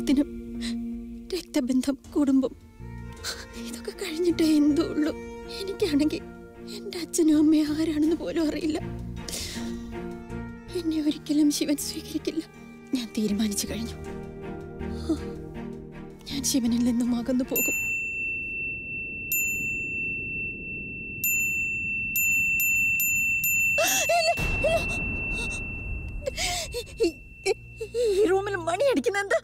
എല്ലാത്തിനും രക്തബന്ധം കുടുംബം ഇതൊക്കെ കഴിഞ്ഞിട്ടേ എന്തോ ഉള്ളൂ എനിക്കാണെങ്കിൽ എൻ്റെ അച്ഛനും അമ്മയും ആരാണെന്ന് പോലും അറിയില്ല എന്നെ ഒരിക്കലും ശിവൻ സ്വീകരിക്കില്ല ഞാൻ തീരുമാനിച്ചു കഴിഞ്ഞു ഞാൻ ശിവനിൽ നിന്നും അകന്നു പോകും ഈ- ഈ- ഈ റൂമിൽ മണി അടിക്കുന്ന എന്താ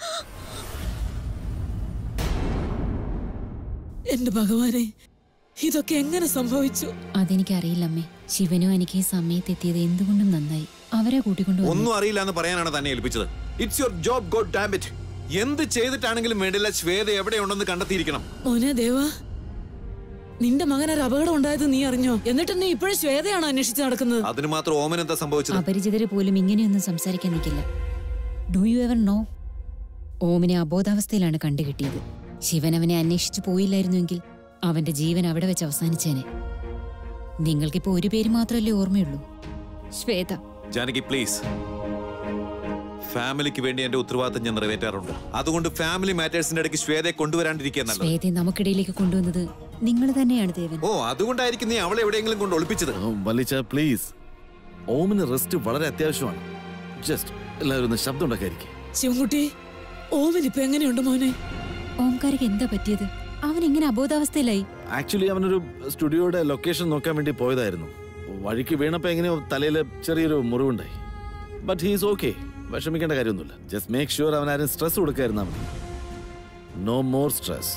എന്റെ ഭഗവാനെ ഇതൊക്കെ എങ്ങനെ സംഭവിച്ചു അതെനിക്കറിയില്ല അമ്മേ ശിവനും എനിക്ക് ഈ സമയത്ത് എത്തിയത് എന്തുകൊണ്ടും നന്നായി അവരെ കൂട്ടിക്കൊണ്ടു വന്നു ഒന്നും അറിയില്ല എന്ന് പറയാനാണ് തന്നെ ഏൽപ്പിച്ചത് it's your job God dammit എന്ത് ചെയ്തിട്ടാണെങ്കിലും വേണ്ടില്ല ശ്വേത എവിടെയുണ്ടെന്ന് കണ്ടെത്തിയിരിക്കണം മോനെ ദേവാ നിന്റെ മകൻ ഒരു അപകടം ഉണ്ടായത് നീ അറിഞ്ഞോ എന്നിട്ട് നീ ഇപ്പോഴും ശ്വേതയാണോ അന്വേഷിച്ച് നടക്കുന്നത് അതിന് മാത്രം ഓമൻ എന്താ സംഭവിച്ചത് അപരിചിതര് പോലും ഇങ്ങനെയൊന്നും സംസാരിക്കാൻ നിൽക്കില്ല ഡു യു എവർ നോ ഓമിനെ അബോധാവസ്ഥയിലാണ് കണ്ടുകിട്ടിയത് ശിവൻ അവനെ അന്വേഷിച്ചു പോയില്ലായിരുന്നുവെങ്കിൽ അവന്റെ ജീവൻ അവിടെ വെച്ച് അവസാനിച്ചേനെ നിങ്ങൾക്കിപ്പോ ഒരു പേര് മാത്രമല്ലേ ഓർമ്മയുള്ളൂ ശ്വേത ജാനകി പ്ലീസ് ഫാമിലിക്ക് വേണ്ടി എന്റെ ഉത്തരവാദിത്തം ഞാൻ നിറവേറ്റാറുണ്ട് അതുകൊണ്ട് ഫാമിലി മാറ്റേഴ്സിന്റെ ഇടയ്ക്ക് ശ്വേതയെ കൊണ്ടുവരാണ്ടിരിക്കുക നല്ലത് ശ്വേതയെ നമുക്കിടയിലേക്ക് കൊണ്ടുവന്നത് നിങ്ങൾ തന്നെയാണ് ദേവൻ ഓ അതുകൊണ്ടായിരിക്കും നീ അവളെ എവിടെയെങ്കിലും കൊണ്ട് ഒളിപ്പിച്ചത് ഓ, വല്ലിച്ച പ്ലീസ് ഓമിന് റെസ്റ്റ് വളരെ അത്യാവശ്യമാണ് ജസ്റ്റ് എല്ലാവരും ഒന്ന് ശബ്ദം ഉണ്ടാക്കാതിരിക്കും ശിവൻകുട്ടി ഓവൻ ഇപ്പൊ എങ്ങനെയുണ്ട് മോനെ ഓംകാരക്ക് എന്താ പറ്റിയത് അവൻ എങ്ങനെ അബോധാവസ്ഥയിലായി ആക്ച്വലി അവനൊരു സ്റ്റുഡിയോയുടെ ലൊക്കേഷൻ നോക്കാൻ വേണ്ടി പോയതായിരുന്നു വഴിക്ക് വീണപ്പോ എങ്ങനെയോ തലയിൽ ചെറിയൊരു മുറിവുണ്ടായി ബട്ട് ഹീസ് ഓക്കെ വിഷമിക്കേണ്ട കാര്യമൊന്നുമില്ല ജസ്റ്റ് മേക്ക് ഷുവർ അവൻ ആരും സ്ട്രെസ് കൊടുക്കായിരുന്നാ മതി നോ മോർ സ്ട്രെസ്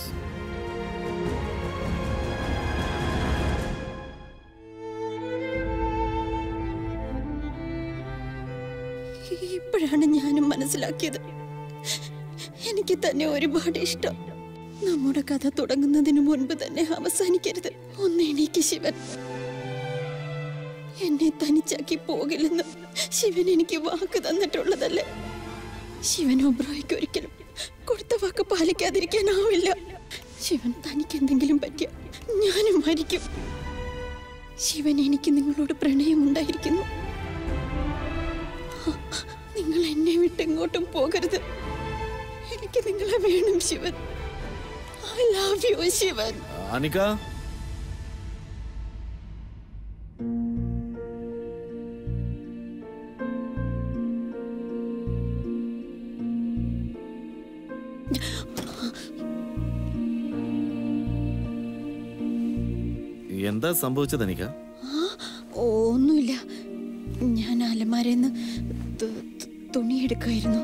ഇപ്പോഴാണ് ഞാനും മനസ്സിലാക്കിയത് എനിക്ക് തന്നെ ഒരുപാട് ഇഷ്ടം നമ്മുടെ കഥ തുടങ്ങുന്നതിന് മുൻപ് തന്നെ അവസാനിക്കരുത് ഒന്ന് എണീക്ക് ശിവൻ എന്നെ തനിച്ചാക്കി പോകില്ലെന്ന് ശിവൻ എനിക്ക് വാക്ക് തന്നിട്ടുള്ളതല്ലേ ശിവൻ ഒബ്രോയ്ക്ക് ഒരിക്കലും കൊടുത്ത വാക്ക് പാലിക്കാതിരിക്കാനാവില്ല ശിവൻ തനിക്ക് എന്തെങ്കിലും പറ്റിയ ഞാനും മരിക്കും ശിവൻ എനിക്ക് നിങ്ങളോട് പ്രണയമുണ്ടായിരിക്കുന്നു നിങ്ങൾ എന്നെ വിട്ട് എങ്ങോട്ടും പോകരുത് എനിക്ക് നിങ്ങളെ വേണം Shivan I love you Shivan Anika എന്താ സംഭവിച്ചത് അനിക ഓ, ഒന്നുമില്ല ഞാൻ അലമാരന്ന് തുണി എടുക്കായിരുന്നു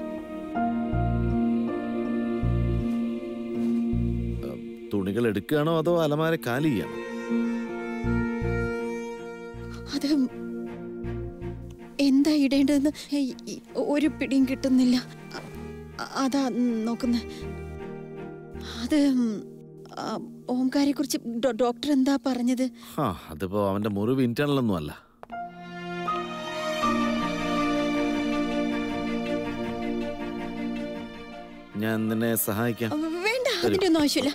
തുണികൾ എടുക്കുകയാണോ അതോ അലമാര കാലി ചെയ്യണോ അത് എന്താ ഇടേണ്ടതെന്ന് ഈ- ഈ ഒരു പിടിയും കിട്ടുന്നില്ല അ- അതാ നോക്കുന്നത് അത് ഓംകാരെ കുറിച്ച് ഡോക്ടർ എന്താ പറഞ്ഞത് ആ അതിപ്പോ അവന്റെ മുറിവ് ഇന്റേണൽ ഒന്നും അല്ല ഞാൻ നിന്നെ സഹായിക്കാം വേണ്ട അതിന്റെ ഒന്നും ആവശ്യമില്ല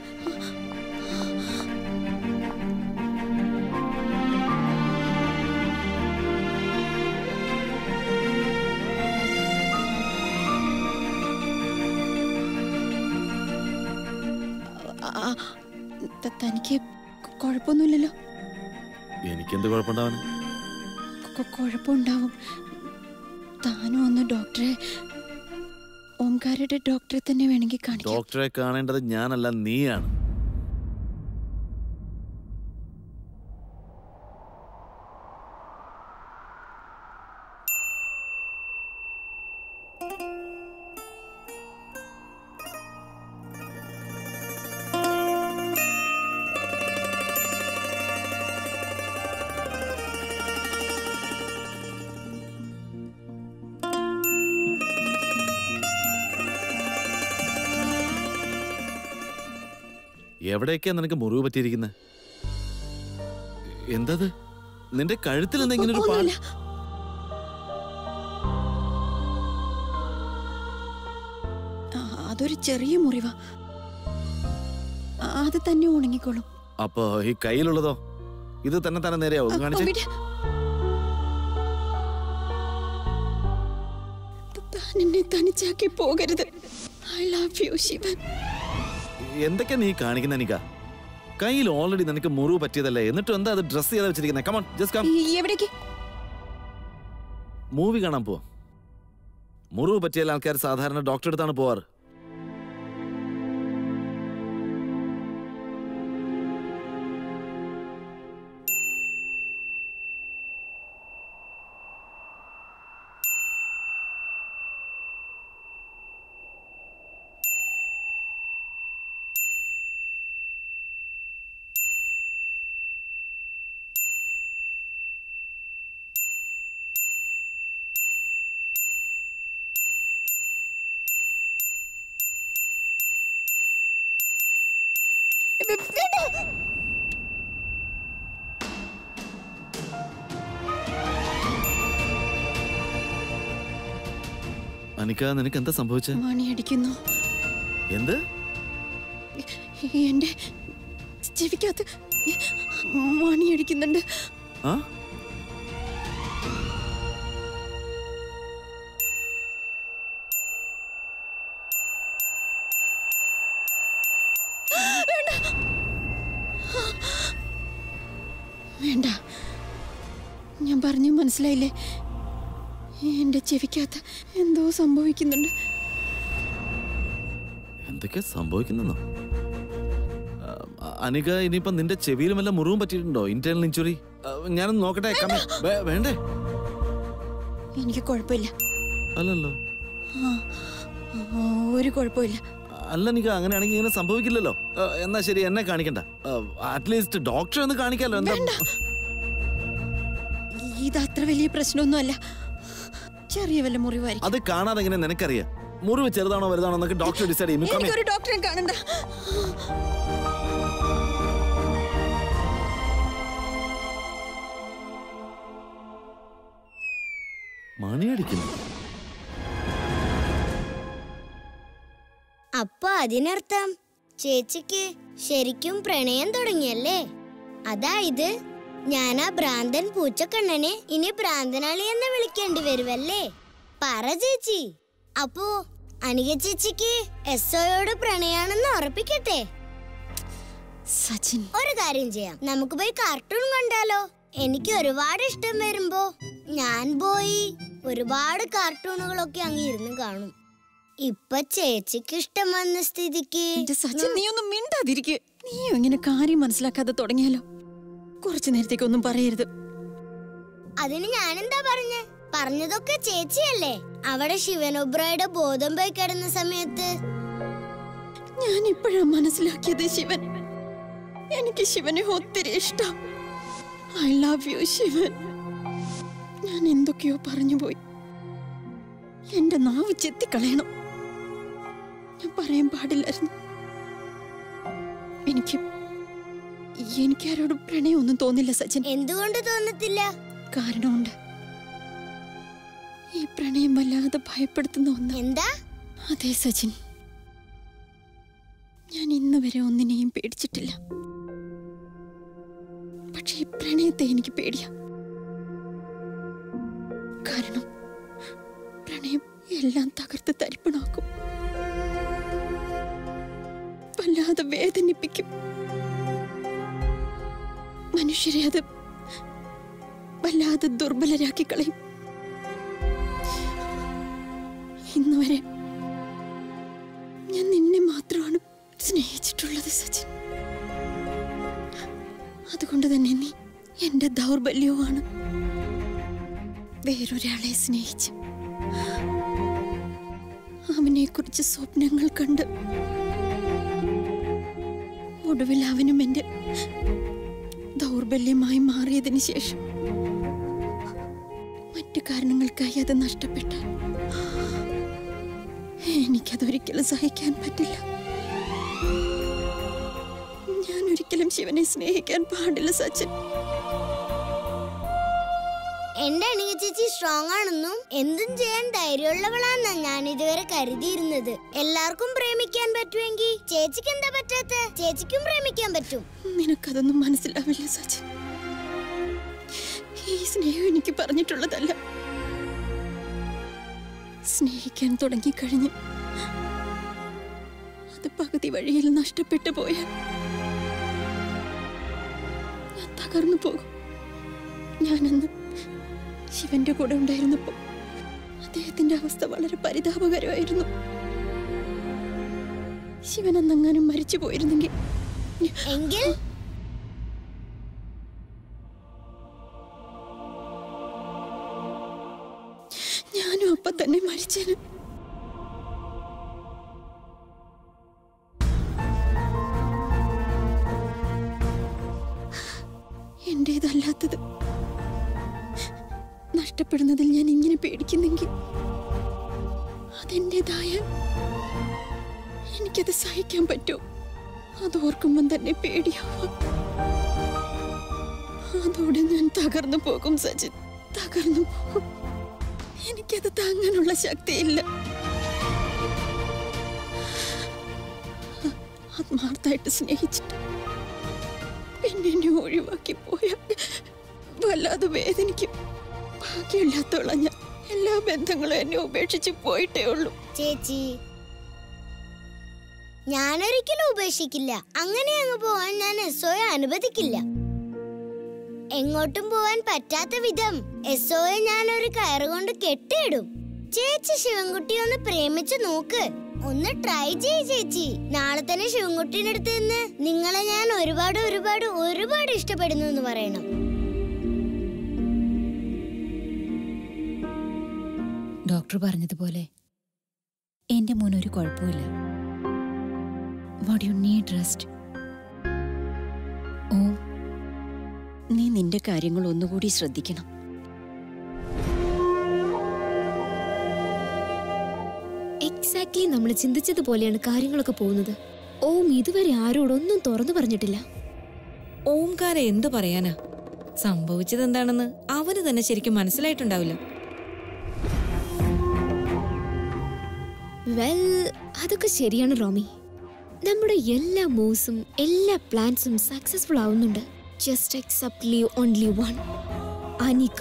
ആ, ത- തനിക്ക് കുഴപ്പമൊന്നുമില്ലല്ലോ എനിക്കെന്ത് കുഴപ്പമുണ്ടാവാൻ കൊ- കുഴപ്പമുണ്ടാവും താനും ഒന്ന് ഡോക്ടറെ ഓംകാരയുടെ ഡോക്ടറെ തന്നെ വേണമെങ്കിൽ കാണിക്കാം ഡോക്ടറെ കാണേണ്ടത് ഞാനല്ല നീയാണ് എവിടെയൊക്കെയാ നിനക്ക് മുറിവ് പറ്റിയിരിക്കുന്നത് എന്തത് നിന്റെ കഴുത്തിൽ എന്താ ഇങ്ങനെ ഒരു പാട് ഒന്നുമില്ല ആ, അതൊരു ചെറിയ മുറിവാ ആ, അത് തന്നെ ഉണങ്ങിക്കോളും അപ്പൊ ഈ കയ്യിലുള്ളതോ ഇത് തന്നെ തന്നെ നേരെയാവും ഒന്ന് കാണിച്ചേ വിട്. താൻ എന്നെ തനിച്ചാക്കി പോകരുത് ഐ ലവ് യു ശിവൻ എന്തൊക്കെയാ നീ കാണിക്കുന്ന നിക്ക കയ്യിൽ ഓൾറെഡി നിനക്ക് മുറിവ് പറ്റിയതല്ലേ എന്നിട്ടും എന്താ അത് ഡ്രസ് ചെയ്താ വെച്ചിരിക്കുന്നത് കമോൺ ജസ്റ്റ് കം ഈ എവിടേക്ക് മൂവി കാണാൻ പോവാം മുറിവ് പറ്റിയാൽ ആൾക്കാർ സാധാരണ ഡോക്ടറെ അടുത്താണ് പോവാറ് വേണ്ട അനിക്ക നിനക്ക് എന്താ സംഭവിച്ചേ മണി അടിക്കുന്നു എന്ത് എന്റെ ചെവിക്കകത്ത് മണി അടിക്കുന്നുണ്ട് ആ വേണ്ട ഞാൻ പറഞ്ഞു മനസ്സിലായില്ലേ എന്റെ ചെവിക്കകത്ത് എന്തോ സംഭവിക്കുന്നുണ്ട് എന്തൊക്കെയാ സംഭവിക്കുന്നെന്നോ ആ, അനിക ഇനിയിപ്പം നിന്റെ ചെവിയിലും വല്ല മുറിവും പറ്റിയിട്ടുണ്ടോ ഇന്റേണൽ ഇഞ്ചുറി ഞാനൊന്ന് നോക്കട്ടെ come here. വേ- വേണ്ടേ എനിക്ക് കുഴപ്പമില്ല അല്ലല്ലോ ആ, ആ, ഒരു കുഴപ്പമില്ല അല്ല നിക അങ്ങനെയാണെങ്കിൽ ഇങ്ങനെ സംഭവിക്കില്ലല്ലോ ആ, എന്നാ ശരി എന്നെ കാണിക്കണ്ട അറ്റ്ലീസ്റ്റ് ഡോക്ടറെ ഒന്ന് കാണിക്കാലോ എന്താ ഇത് അത്ര വലിയ പ്രശ്നമൊന്നുമല്ല ചെറിയ വല്ല മുറിവായിരിക്കും അത് കാണാതെ എങ്ങനെ നിനക്കറിയാം മുറിവ് ചെറുതാണോ വലുതാണോ എന്നൊക്കെ ഡോക്ടർ ഡിസൈഡ് ചെയ്യും Come here. എനിക്കൊരു ഡോക്ടറെ കാണണ്ട മണിയടിക്കുന്നു അപ്പൊ അതിനർത്ഥം ചേച്ചിക്ക് ശരിക്കും പ്രണയം തുടങ്ങിയല്ലേ അതായത് ഞാനാ ഭ്രാന്തൻ പൂച്ചക്കണ്ണനെ ഇനി ഭ്രാന്തനാളി എന്ന് വിളിക്കേണ്ടി വരുമല്ലേ പറ ചേച്ചി അപ്പോ അനിക ചേച്ചിക്ക് എസ് ഒയോട് പ്രണയാണെന്ന് ഉറപ്പിക്കട്ടെ സച്ചിൻ ഒരു കാര്യം ചെയ്യാം നമുക്ക് പോയി കാർട്ടൂൺ കണ്ടാലോ എനിക്ക് ഒരുപാട് ഇഷ്ടം വരുമ്പോ ഞാൻ പോയി ഒരുപാട് കാർട്ടൂണുകളൊക്കെ അങ്ങ് ഇരുന്ന് കാണും ഇപ്പൊ ചേച്ചിക്ക് ഇഷ്ടം വന്ന സ്ഥിതിക്ക് എന്റെ സച്ചിൻ നീ ഒന്നും മിണ്ടാതിരിക്കെ നീയും ഇങ്ങനെ കാര്യം മനസ്സിലാക്കാതെ തുടങ്ങിയാലോ കുറച്ചു നേരത്തേക്കൊന്നും പറയരുത് അതിന് ഞാനെന്താ പറഞ്ഞേ പറഞ്ഞതൊക്കെ ചേച്ചിയല്ലേ അവിടെ ശിവനൊബ്രയുടെ ബോധം പോയി കിടന്ന സമയത്ത് ഞാൻ ഇപ്പോഴാ മനസ്സിലാക്കിയത് ശിവൻ എനിക്ക് ശിവനെ ഒത്തിരി ഇഷ്ടം ഐ ലവ് യു ശിവൻ ഞാൻ എന്തൊക്കെയോ പറഞ്ഞു പോയി എന്റെ നാവ് ചെത്തിക്കളയണം ഞാൻ പറയാൻ പാടില്ലായിരുന്നു എനിക്ക് എനിക്ക് ആരോടും പ്രണയമൊന്നും തോന്നില്ല സച്ചിൻ എന്തുകൊണ്ട് തോന്നത്തില്ല കാരണമുണ്ട് ഈ പ്രണയം വല്ലാതെ ഭയപ്പെടുത്തുന്ന ഒന്ന് എന്താ അതെ സച്ചിൻ ഞാൻ ഇന്ന് വരെ ഒന്നിനെയും പേടിച്ചിട്ടില്ല പക്ഷെ ഈ പ്രണയത്തെ എനിക്ക് പേടിയാ കാരണം പ്രണയം എല്ലാം തകർത്ത് തരിപ്പണാക്കും വല്ലാതെ വേദനിപ്പിക്കും മനുഷ്യരെ അത് വല്ലാതെ ദുർബലരാക്കി കളയും ഇന്ന് വരെ ഞാൻ നിന്നെ മാത്രമാണ് സ്നേഹിച്ചിട്ടുള്ളത് സച്ചിൻ അതുകൊണ്ട് തന്നെ നീ എന്റെ ദൗർബല്യവുമാണ് വേറൊരാളെ സ്നേഹിച്ച് അവനെ കുറിച്ച് സ്വപ്നങ്ങൾ കണ്ട് ഒടുവിൽ അവനും എന്റെ ദൗർബല്യമായി മാറിയതിന് ശേഷം മറ്റു കാരണങ്ങൾക്കായി അത് നഷ്ടപ്പെട്ടാൽ എനിക്കതൊരിക്കലും സഹിക്കാൻ പറ്റില്ല ഞാൻ ഒരിക്കലും ശിവനെ സ്നേഹിക്കാൻ പാടില്ല സച്ചിൻ എന്റെ അണിക ചേച്ചി സ്ട്രോങ് ആണെന്നും എന്തും ചെയ്യാൻ ധൈര്യമുള്ളവളാന്നാ ഞാൻ ഇതുവരെ കരുതിയിരുന്നത് എല്ലാവർക്കും പ്രേമിക്കാൻ പറ്റുമെങ്കിൽ ചേച്ചിക്ക് എന്താ പറ്റാത്ത ചേച്ചിക്കും പ്രേമിക്കാൻ പറ്റും നിനക്കതൊന്നും മനസ്സിലാവില്ല സച്ചിൻ ഈ സ്നേഹം എനിക്ക് പറഞ്ഞിട്ടുള്ളതല്ല സ്നേഹിക്കാൻ തുടങ്ങിക്കഴിഞ്ഞ് അത് പകുതി വഴിയിൽ നഷ്ടപ്പെട്ടു പോയാൽ ഞാൻ തകർന്നു പോകും ഞാനന്ന് ശിവന്റെ കൂടെ ഉണ്ടായിരുന്നപ്പോൾ അദ്ദേഹത്തിന്റെ അവസ്ഥ വളരെ പരിതാപകരമായിരുന്നു ശിവൻ അന്നെങ്ങാനും മരിച്ചു പോയിരുന്നെങ്കിൽ എങ്കിൽ ഞാനും അപ്പൊ തന്നെ മരിച്ചേന് എന്റേതല്ലാത്തത് നഷ്ടപ്പെടുന്നതിൽ ഞാൻ ഇങ്ങനെ പേടിക്കുന്നെങ്കിൽ അതെന്റേതായ എനിക്കത് സഹിക്കാൻ പറ്റുമോ അത് ഓർക്കുമ്പം തന്നെ പേടിയാവാം അതോടെ ഞാൻ തകർന്നു പോകും സജിൻ തകർന്നു പോകും എനിക്കത് താങ്ങാനുള്ള ശക്തിയില്ല ആത്മാർത്ഥമായിട്ട് സ്നേഹിച്ചിട്ട് പിന്നെ എന്നെ ഒഴിവാക്കി പോയ വല്ലാതെ വേദനിക്കും ഭാഗ്യമില്ലാത്തോളം ഞാൻ എല്ലാ ബന്ധങ്ങളും എന്നെ ഉപേക്ഷിച്ച് പോയിട്ടേ ഉള്ളൂ ചേച്ചി ഞാനൊരിക്കലും ഉപേക്ഷിക്കില്ല അങ്ങനെ അങ്ങ് പോവാൻ ഞാൻ എസ്ഒയെ അനുവദിക്കില്ല എങ്ങോട്ടും പോവാൻ പറ്റാത്ത വിധം എസ്ഒയെ ഞാൻ ഒരു കയറുകൊണ്ട് കെട്ടിയിടും ചേച്ചി ശിവൻകുട്ടി ഒന്ന് പ്രേമിച്ച് നോക്ക് ഒന്ന് ട്രൈ ചെയ്യ് ചേച്ചി നാളെ തന്നെ ശിവൻകുട്ടിയുടെ അടുത്ത് നിന്ന് നിങ്ങളെ ഞാൻ ഒരുപാട് ഒരുപാട് ഒരുപാട് ഇഷ്ടപ്പെടുന്നു എന്ന് പറയണം ഡോക്ടർ പറഞ്ഞതുപോലെ എന്റെ മോൻ ഒരു കുഴപ്പമില്ല what you need rest oh നീ നിന്റെ കാര്യങ്ങൾ ഒന്നുകൂടി ശ്രദ്ധിക്കണം എക്സാക്ട്ലി നമ്മൾ ചിന്തിച്ചതുപോലെയാണ് കാര്യങ്ങളൊക്കെ പോകുന്നത് ഓം ഇതുവരെ ആരോടൊന്നും തുറന്നു പറഞ്ഞിട്ടില്ല ഓംകാരെ എന്തു പറയാനാ സംഭവിച്ചത് എന്താണെന്ന് അവന് തന്നെ ശരിക്കും മനസ്സിലായിട്ടുണ്ടാവില്ല വെൽ അതൊക്കെ ശരിയാണ് റോമി നമ്മുടെ എല്ലാ മൂവ്സും എല്ലാ പ്ലാൻസും സക്സസ്ഫുൾ ആവുന്നുണ്ട് just except leave only one Anika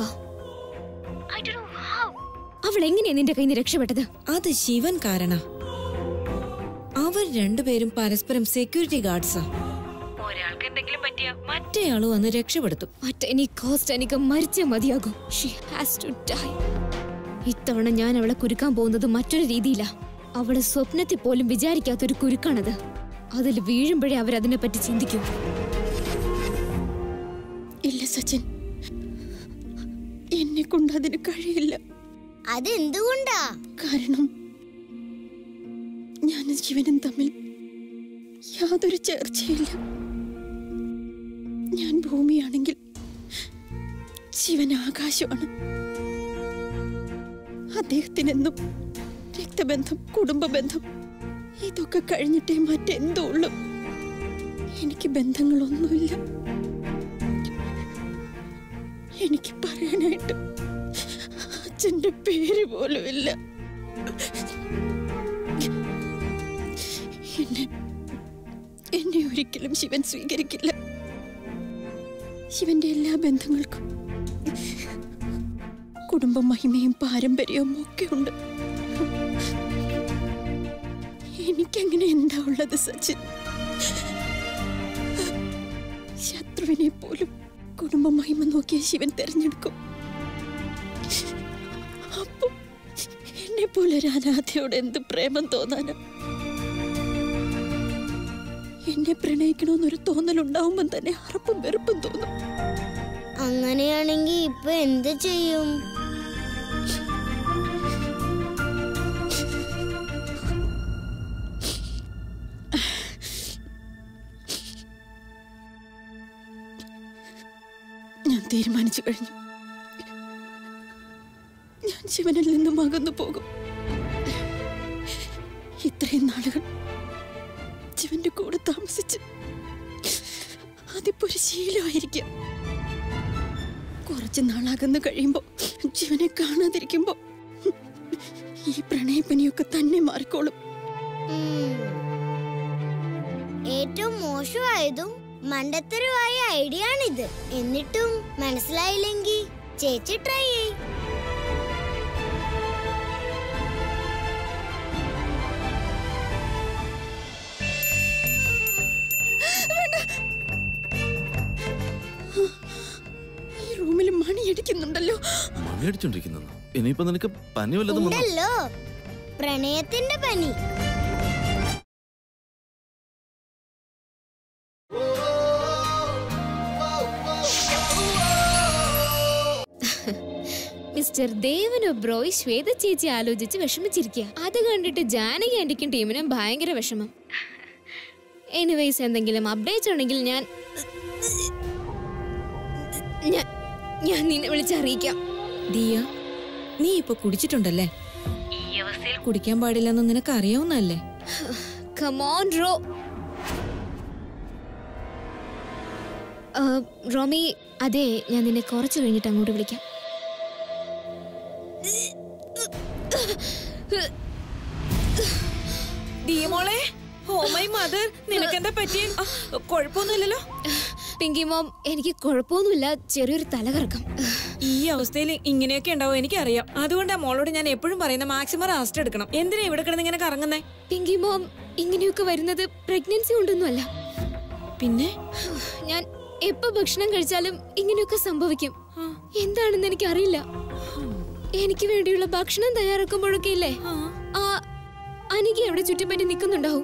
അവൾ എങ്ങനെയാ നിന്റെ കയ്യിൽ നിന്ന് രക്ഷപ്പെട്ടത് അത് ശിവൻ കാരണ അവർ രണ്ടുപേരും പരസ്പരം സെക്യൂരിറ്റി ഗാർഡ്സാ ഒരാൾക്ക് എന്തെങ്കിലും പറ്റിയ മറ്റേയാള് വന്ന് രക്ഷപ്പെടുത്തും അറ്റ് എനി കോസ്റ്റ് എനിക്ക് മരിച്ചേ മതിയാകും ഷീ ഹാസ് ടു ഡൈ ഇത്തവണ ഞാൻ അവളെ കുരുക്കാൻ പോകുന്നത് മറ്റൊരു രീതിയിലാ അവള് സ്വപ്നത്തിൽ പോലും വിചാരിക്കാത്തൊരു കുരുക്കാണത് അതിൽ വീഴുമ്പോഴേ അവരതിനെപ്പറ്റി ചിന്തിക്കൂ ഇല്ല സച്ചിൻ എന്നെ കൊണ്ട് അതിന് കഴിയില്ല അതെന്തുകൊണ്ടാ കാരണം ഞാനും ശിവനും തമ്മിൽ യാതൊരു ചേർച്ചയില്ല ഞാൻ ഭൂമിയാണെങ്കിൽ ശിവൻ ആകാശമാണ് അദ്ദേഹത്തിനെന്നും രക്തബന്ധം കുടുംബ ബന്ധം ഇതൊക്കെ കഴിഞ്ഞിട്ടേ മറ്റെന്തോ ഉള്ളൂ എനിക്ക് ബന്ധങ്ങളൊന്നുമില്ല എനിക്ക് പറയാനായിട്ട് അച്ഛന്റെ പേര് പോലുമില്ല എന്നെ എന്നെ ഒരിക്കലും ശിവൻ സ്വീകരിക്കില്ല ശിവന്റെ എല്ലാ ബന്ധങ്ങൾക്കും കുടുംബ മഹിമയും പാരമ്പര്യവും ഒക്കെ ഉണ്ട് എനിക്കങ്ങനെ എന്താ ഉള്ളത് സച്ചിൻ ശത്രുവിനെ പോലും കുടുംബ മഹിമ നോക്കിയ ശിവൻ തെരഞ്ഞെടുക്കും അപ്പൊ എന്നെ പോലെ ഒരു അനാഥയോട് എന്ത് പ്രേമം തോന്നാനാ എന്നെ പ്രണയിക്കണമെന്നൊരു തോന്നലുണ്ടാവുമ്പം തന്നെ അറപ്പും വെറുപ്പും തോന്നും അങ്ങനെയാണെങ്കിൽ ഇപ്പൊ എന്ത് ചെയ്യും ഞാൻ തീരുമാനിച്ചു കഴിഞ്ഞു ഞാൻ ശിവനിൽ നിന്നും അകന്നു പോകും ഇത്രയും നാളുകൾ ശിവന്റെ കൂടെ താമസിച്ച് അതിപ്പോ ഒരു ശീലമായിരിക്കാം കുറച്ച് നാളകന്ന് കഴിയുമ്പോ ശിവനെ കാണാതിരിക്കുമ്പോ ഈ പ്രണയപ്പനിയൊക്കെ തന്നെ മാറിക്കോളും ഉം. ഏറ്റവും മോശമായതും മണ്ടത്തരമായ ഐഡിയ ആണിത് എന്നിട്ടും മനസ്സിലായില്ലെങ്കിൽ ചേച്ചി ട്രൈ ചെയ് മണിയടിച്ചോണ്ടിരിക്കുന്നു ഇനിയിപ്പോ നിനക്ക് പനി വല്ലതും വന്നോ ഉണ്ടല്ലോ പ്രണയത്തിന്റെ പനി മിസ്റ്റർ ദേവനോ ബ്രോയ് ശ്വേത ചേച്ചി ആലോചിച്ച് വിഷമിച്ചിരിക്കുക അത് കണ്ടിട്ട് ജാനകി ആന്റിക്കും ടീമിനും ഭയങ്കര വിഷമം എനിവേസ് എന്തെങ്കിലും അപ്ഡേറ്റ്സ് ഉണ്ടെങ്കിൽ ഞാൻ ഞാൻ- ഞാൻ നിന്നെ വിളിച്ചറിയിക്കാം ദിയ നീ ഇപ്പൊ കുടിച്ചിട്ടുണ്ടല്ലേ ഈ അവസ്ഥയിൽ കുടിക്കാൻ പാടില്ലെന്ന് നിനക്ക് അറിയാവുന്നല്ലേ കമോൺ റോ ആ, റോമി അതെ ഞാൻ നിന്നെ കുറച്ച് കഴിഞ്ഞിട്ട് അങ്ങോട്ട് വിളിക്കാം ദിയമോളെ ഓ മൈ മദർ നിനക്കെന്താ പറ്റിയ കുഴപ്പമൊന്നുമില്ലല്ലോ പിങ്കി മോം എനിക്ക് കുഴപ്പമൊന്നുമില്ല ചെറിയൊരു തലകറക്കം ഈ അവസ്ഥയിൽ ഇങ്ങനെയൊക്കെ ഉണ്ടാവും എനിക്കറിയാം അതുകൊണ്ടാ മോളോട് ഞാൻ എപ്പോഴും പറയുന്ന മാക്സിമം റെസ്റ്റ് എടുക്കണം എന്തിനാ ഇവിടെ കിടന്ന് ഇങ്ങനെ കറങ്ങുന്നേ പിങ്കി മോം ഇങ്ങനെയൊക്കെ വരുന്നത് പ്രഗ്നൻസി കൊണ്ടൊന്നുമല്ല പിന്നെ ഞാൻ എപ്പോ ഭക്ഷണം കഴിച്ചാലും ഇങ്ങനെയൊക്കെ സംഭവിക്കും എന്താണെന്ന് എനിക്ക് അറിയില്ല എനിക്ക് വേണ്ടിയുള്ള ഭക്ഷണം തയ്യാറാക്കുമ്പോഴൊക്കെ ഇല്ലേ ആ അനിക്ക് അവിടെ ചുറ്റുപറ്റി നിൽക്കുന്നുണ്ടാവും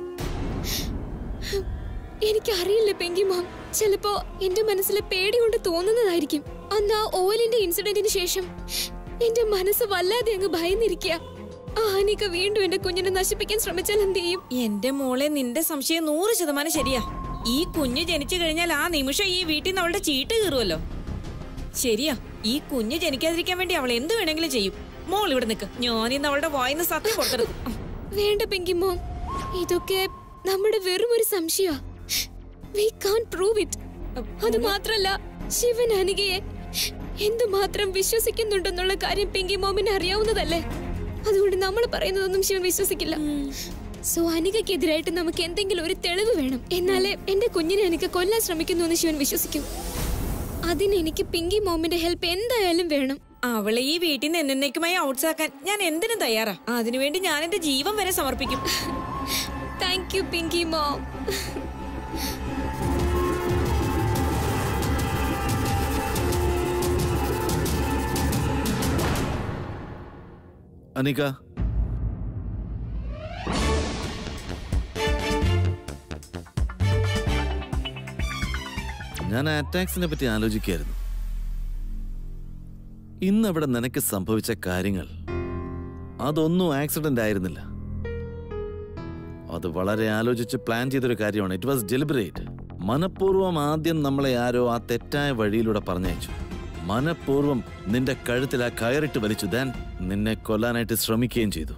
എനിക്കറിയില്ല പെങ്കി മോം ചിലപ്പോ എന്റെ മനസ്സിലെ പേടി കൊണ്ട് തോന്നുന്നതായിരിക്കും അന്ന് ആ ഓയിലിന്റെ ഇൻസിഡന്റിന് ശേഷം എന്റെ മനസ്സ് വല്ലാതെ അങ്ങ് ഭയന്നിരിക്കുക ആ അനിക വീണ്ടും എന്റെ കുഞ്ഞിനെ നശിപ്പിക്കാൻ ശ്രമിച്ചാൽ എന്ത് ചെയ്യും എന്റെ മോളെ നിന്റെ സംശയം നൂറ് ശതമാനം ശരിയാ ഈ കുഞ്ഞ് ജനിച്ചു കഴിഞ്ഞാൽ ആ നിമിഷം ഈ വീട്ടിൽ നിന്ന് അവളുടെ ചീട്ട് കീറുമല്ലോ ശരിയാ ഈ കുഞ്ഞ് ജനിക്കാതിരിക്കാൻ വേണ്ടി അവൾ എന്ത് വേണമെങ്കിലും ചെയ്യും മോൾ ഇവിടെ നിൽക്ക് ഞാനിന്ന് അവളുടെ വായിന്ന് സത്യം കൊടുത്തത് വേണ്ട പെങ്കി മോം ഇതൊക്കെ നമ്മുടെ വെറും ഒരു സംശയ വി കാൺ പ്രൂവ് ഇറ്റ് അത് മാത്രല്ല ശിവൻ അനികയെ എന്തുമാത്രം വിശ്വസിക്കുന്നുണ്ടെന്നുള്ള കാര്യം പിങ്കി മോമിന് അറിയാവുന്നതല്ലേ അതുകൊണ്ട് നമ്മൾ പറയുന്നതൊന്നും ശിവൻ വിശ്വസിക്കില്ല സോ അനികയ്ക്കെതിരായിട്ട് നമുക്ക് എന്തെങ്കിലും ഒരു തെളിവ് വേണം എന്നാലേ എന്റെ കുഞ്ഞിനെ എനിക്ക് കൊല്ലാൻ ശ്രമിക്കുന്നു എന്ന് ശിവൻ വിശ്വസിക്കും അതിന് എനിക്ക് പിങ്കി മോമിന്റെ ഹെൽപ്പ് എന്തായാലും വേണം അവളെ ഈ വീട്ടിൽ നിന്ന് എന്നേക്കുമായി ഔട്ട്സ് ആക്കാൻ ഞാൻ എന്തിനും തയ്യാറാ അതിനുവേണ്ടി ഞാൻ എന്റെ ജീവൻ വരെ സമർപ്പിക്കും thank you Pinky mom Anika ഞാൻ അറ്റാക്സിനെ പറ്റി ആലോചിക്കായിരുന്നു ഇന്ന് അവിടെ നിനക്ക് സംഭവിച്ച കാര്യങ്ങൾ അതൊന്നും ആക്സിഡന്റ് ആയിരുന്നില്ല അത് വളരെ ആലോചിച്ച് പ്ലാൻ ചെയ്തൊരു കാര്യമാണ് ഇറ്റ് വാസ് ഡെലിബറേറ്റ് മനഃപൂർവ്വം ആദ്യം നമ്മളെ ആരോ ആ തെറ്റായ വഴിയിലൂടെ പറഞ്ഞയച്ചു മനഃപൂർവ്വം നിന്റെ കഴുത്തിൽ ആ കയറിട്ട് വലിച്ചു ദാൻ നിന്നെ കൊല്ലാനായിട്ട് ശ്രമിക്കുകയും ചെയ്തു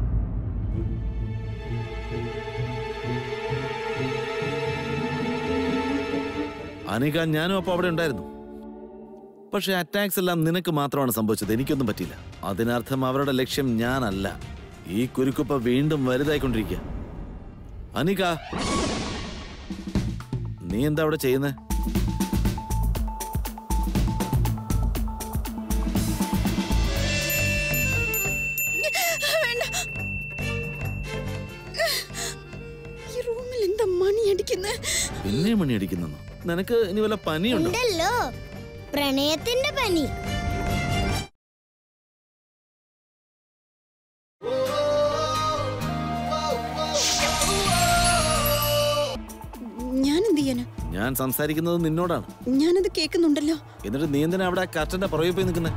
അനിക ഞാനും അപ്പോൾ അവിടെ ഉണ്ടായിരുന്നു പക്ഷെ അറ്റാക്സ് എല്ലാം നിനക്ക് മാത്രമാണ് സംഭവിച്ചത് എനിക്കൊന്നും പറ്റിയില്ല അതിനർത്ഥം അവരുടെ ലക്ഷ്യം ഞാനല്ല ഈ കുരുക്കുപ്പ വീണ്ടും വലുതായിക്കൊണ്ടിരിക്കുക അനിക നീ എന്താ അവിടെ ചെയ്യുന്നേ ഈ റൂമിൽ എന്താ മണി അടിക്കുന്നത് പിന്നെ മണി അടിക്കുന്നു നിനക്ക് ഇനി വല്ല പനിയുണ്ടോ ഉണ്ടല്ലോ പ്രണയത്തിന്റെ പനി ഞാൻ എന്ത് ചെയ്യാനാ ഞാൻ സംസാരിക്കുന്നത് നിന്നോടാണ് ഞാനത് കേൾക്കുന്നുണ്ടല്ലോ എന്നിട്ട് നീ എന്തിനാ അവിടെ കർട്ടന്റെ പുറകെ പോയി നിൽക്കുന്നത്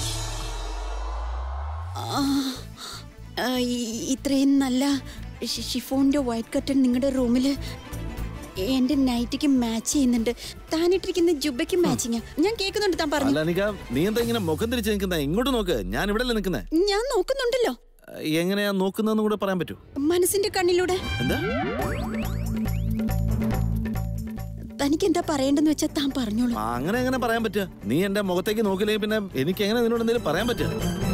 ആ, ആ, ഈ- ഇത്രയും നല്ല ഷി- ഷിഫോണിന്റെ വൈറ്റ് കർട്ടൻ നിങ്ങളുടെ റൂമിൽ എന്റെ നൈറ്റിക്ക് മാച്ച് ചെയ്യുന്നുണ്ട് താനിട്ടിരിക്കുന്ന ജുബയ്ക്ക് മാച്ചിങ്ങാ ഞാൻ കേൾക്കുന്നുണ്ട് താൻ പറഞ്ഞു അല്ല അനിക നീ എന്താ ഇങ്ങനെ മുഖം തിരിച്ച് നിൽക്കുന്നത് ഇങ്ങോട്ട് നോക്ക് ഞാൻ ഇവിടെ അല്ലേ നിൽക്കുന്നത് ഞാൻ നോക്കുന്നുണ്ടല്ലോ എങ്ങനെയാ നോക്കുന്നതെന്ന് കൂടെ പറയാൻ പറ്റൂ മനസ്സിന്റെ കണ്ണിലൂടെ എന്താ തനിക്ക് എന്താ പറയേണ്ടെന്ന് വെച്ചാൽ താൻ പറഞ്ഞോളൂ ആ, അങ്ങനെ എങ്ങനെ പറയാൻ പറ്റുക നീ എന്റെ മുഖത്തേക്ക് നോക്കില്ലെങ്കിൽ പിന്നെ എനിക്ക് എങ്ങനെ നിന്നോട് എന്തെങ്കിലും പറയാൻ പറ്റുക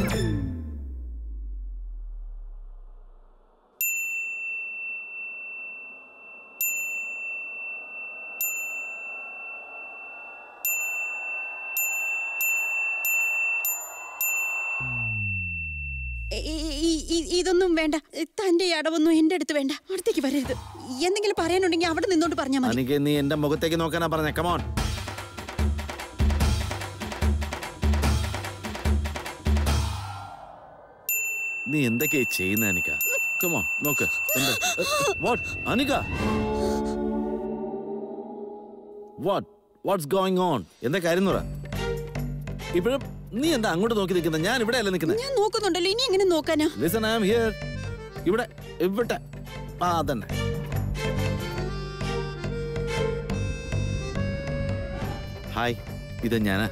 ഈ- ഈ- ഈ- ഇതൊന്നും വേണ്ട തന്റെ ഈ അടവൊന്നും എന്റെ അടുത്ത് വേണ്ട അടുത്തേക്ക് വരരുത് എന്തെങ്കിലും പറയാനുണ്ടെങ്കിൽ അവിടെ നിന്നോണ്ട് പറഞ്ഞാൽ മതി അനിക നീ എന്റെ മുഖത്തേക്ക് നോക്കാനാ പറഞ്ഞ കമോൺ നീ എന്തൊക്കെയാ ചെയ്യുന്ന അനിക കമോ നോക്ക് എന്താ what Anika what what's going on എന്താ കാര്യം എന്ന് പറ ഇപ്പോഴും നീ എന്താ അങ്ങോട്ട് നോക്കി നിൽക്കുന്നത് ഞാൻ ഇവിടെ അല്ല നിൽക്കുന്നത് ഞാൻ നോക്കുന്നുണ്ടല്ലോ ഇനി എങ്ങനെ നോക്കാനാ ലിസൺ ഐ ആം ഹിയർ ഇവിടെ ഇവിടെ ആ അതന്നെ ഹായ് ഇത് ഞാനാ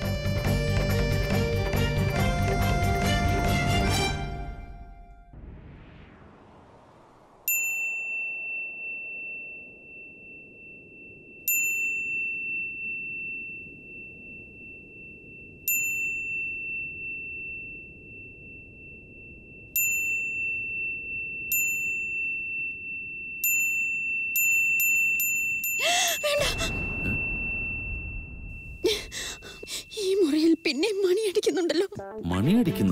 ഈ മുറിയിൽ പിന്നെയും മണി അടിക്കുന്നുണ്ടല്ലോ മണി അടിക്കുന്നു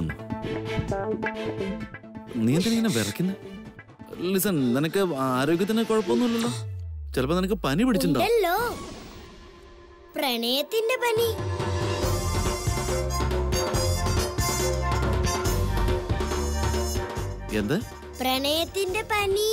നീ എന്തിനാ ഇങ്ങനെ വിറയ്ക്കുന്നെ ലിസൺ നിനക്ക് ആരോഗ്യത്തിന് കുഴപ്പമൊന്നുമില്ലല്ലോ ചിലപ്പോ നിനക്ക് പനി പിടിച്ചിട്ടുണ്ടോ ഉണ്ടല്ലോ പ്രണയത്തിന്റെ പനി എന്ത് പ്രണയത്തിന്റെ പനി